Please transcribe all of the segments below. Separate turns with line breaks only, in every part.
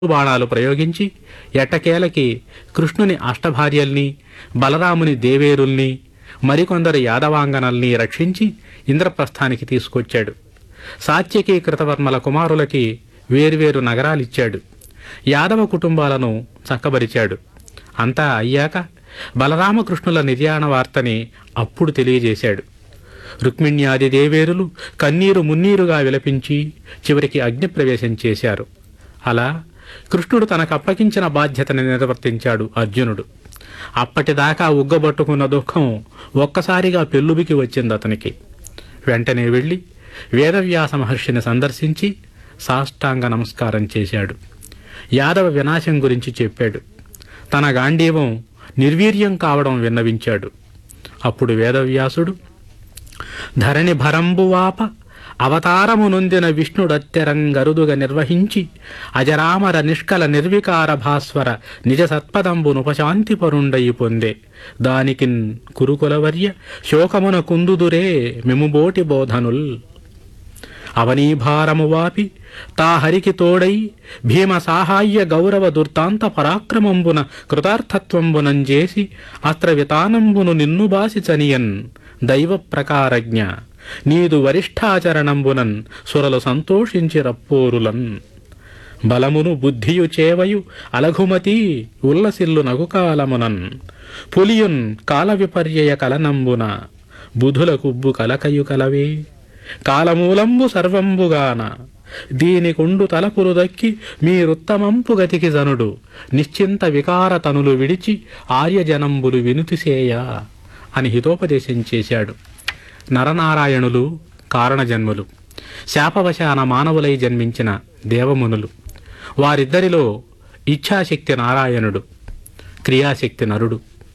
బాణాలు ప్రయోగించి ఎట్టకేలకి కృష్ణుని అష్టభార్యల్ని బలరాముని దేవేరుల్ని మరికొందరు యాదవాంగనల్ని రక్షించి ఇంద్రప్రస్థానికి తీసుకొచ్చాడు సాత్యకి కృతవర్మల కుమారులకి వేర్వేరు నగరాలిచ్చాడు యాదవ కుటుంబాలను చక్కబరిచాడు అంతా అయ్యాక బలరామకృష్ణుల నిర్యాణ వార్తని అప్పుడు తెలియజేశాడు రుక్మిణ్యాది దేవేరులు కన్నీరు మున్నీరుగా విలపించి చివరికి అగ్నిప్రవేశం చేశారు అలా కృష్ణుడు తనకు అప్పగించిన బాధ్యతని నిర్వర్తించాడు అర్జునుడు అప్పటిదాకా ఉగ్గబట్టుకున్న దుఃఖం ఒక్కసారిగా పెళ్ళుబికి వచ్చింది అతనికి వెంటనే వెళ్ళి వేదవ్యాస మహర్షిని సందర్శించి సాష్టాంగ నమస్కారం చేశాడు యాదవ వినాశం గురించి చెప్పాడు తన గాంధీవం నిర్వీర్యం కావడం విన్నవించాడు అప్పుడు వేదవ్యాసుడు ధరణి భరంబువాప అవతారము నొందిన విష్ణుడత్యరంగరుదుగా నిర్వహించి అజరామర నిష్కల నిర్వికార భాస్వర నిజ సత్పదంబునుపశాంతి పరుండయి పొందే దానికిన్ కురుకులవర్య శోకమున కుందుదురే మిముబోటి బోధనుల్ అవనీభారము వాపి తా హరికి తోడై భీమ సాహాయ్య గౌరవ దుర్తాంత పరాక్రమంబున కృతార్థత్వంబునంజేసి అస్త్ర వితానంబును నిన్ను బాసి చనియన్ దైవ ప్రకారజ్ఞ నీదు వరిష్ఠాచరణంబునన్ సురలు సంతోషించి రప్పోరులన్ బలమును బుద్ధియు చేవయు అలఘుమతి ఉల్లసిల్లు నగుకాలమునన్ పులియున్ కాల విపర్యయ కలనంబున బుధుల కుబ్బు కలకయు కలవే కాలమూలంబు సర్వంబుగాన దీని కుండు తలపులు దక్కి మీరుత్తమంపు గతికి జనుడు నిశ్చింత వికార తనులు విడిచి ఆర్యజనంబులు వినుతిసేయ అని హితోపదేశం చేశాడు నరనారాయణులు కారణజన్ములు శాపవశాన మానవులై జన్మించిన దేవమునులు వారిద్దరిలో ఇచ్ఛాశక్తి నారాయణుడు క్రియాశక్తి నరుడు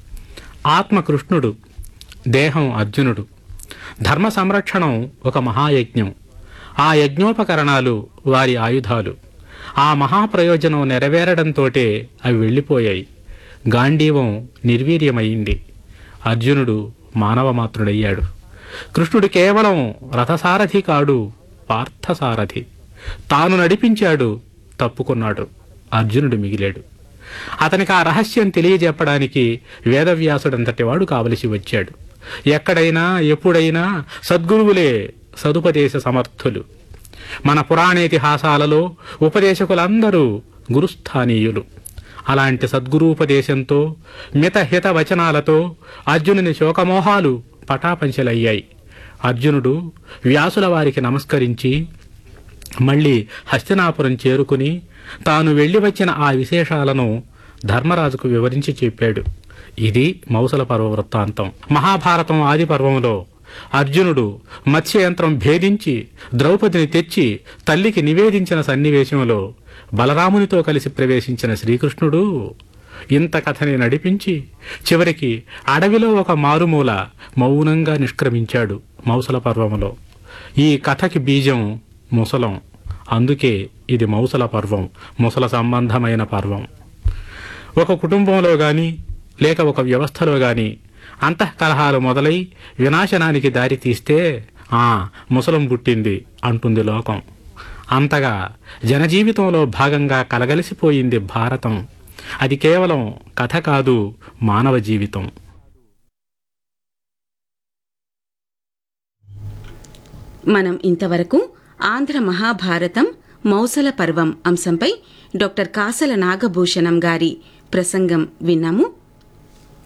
ఆత్మ కృష్ణుడు దేహం అర్జునుడు ధర్మ సంరక్షణం ఒక మహాయజ్ఞం ఆ యజ్ఞోపకరణాలు వారి ఆయుధాలు ఆ మహాప్రయోజనం నెరవేరడంతోటే అవి వెళ్ళిపోయాయి గాంధీవం నిర్వీర్యమైంది అర్జునుడు మానవమాత్రుడయ్యాడు కృష్ణుడు కేవలం రథసారథి కాడు పార్థసారథి తాను నడిపించాడు తప్పుకున్నాడు అర్జునుడు మిగిలాడు అతనికి ఆ రహస్యం తెలియజెప్పడానికి వేదవ్యాసుడంతటి వాడు కావలసి వచ్చాడు ఎక్కడైనా ఎప్పుడైనా సద్గురువులే సదుపదేశ సమర్థులు మన పురాణేతిహాసాలలో ఉపదేశకులందరూ గురుస్థానీయులు అలాంటి సద్గురూపదేశంతో మితహిత వచనాలతో అర్జునుని శోకమోహాలు పటాపంచలయ్యాయి అర్జునుడు వ్యాసుల వారికి నమస్కరించి మళ్ళీ హస్తినాపురం చేరుకుని తాను వెళ్ళి వచ్చిన ఆ విశేషాలను ధర్మరాజుకు వివరించి చెప్పాడు ఇది మౌసల పర్వ వృత్తాంతం మహాభారతం ఆది పర్వంలో అర్జునుడు మత్స్యయంత్రం భేదించి ద్రౌపదిని తెచ్చి తల్లికి నివేదించిన సన్నివేశంలో బలరామునితో కలిసి ప్రవేశించిన శ్రీకృష్ణుడు ఇంత కథని నడిపించి చివరికి అడవిలో ఒక మారుమూల మౌనంగా నిష్క్రమించాడు మౌసల పర్వములో ఈ కథకి బీజం ముసలం అందుకే ఇది మౌసల పర్వం ముసల సంబంధమైన పర్వం ఒక కుటుంబంలో గాని లేక ఒక వ్యవస్థలో గాని అంతఃకలహాలు మొదలై వినాశనానికి దారి తీస్తే ఆ ముసలం పుట్టింది అంటుంది లోకం అంతగా జనజీవితంలో భాగంగా కలగలిసిపోయింది భారతం అది కేవలం కథ కాదు మానవ జీవితం
మనం ఇంతవరకు ఆంధ్ర మహాభారతం మౌసల పర్వం అంశంపై డాక్టర్ కాసల నాగభూషణం గారి ప్రసంగం విన్నాము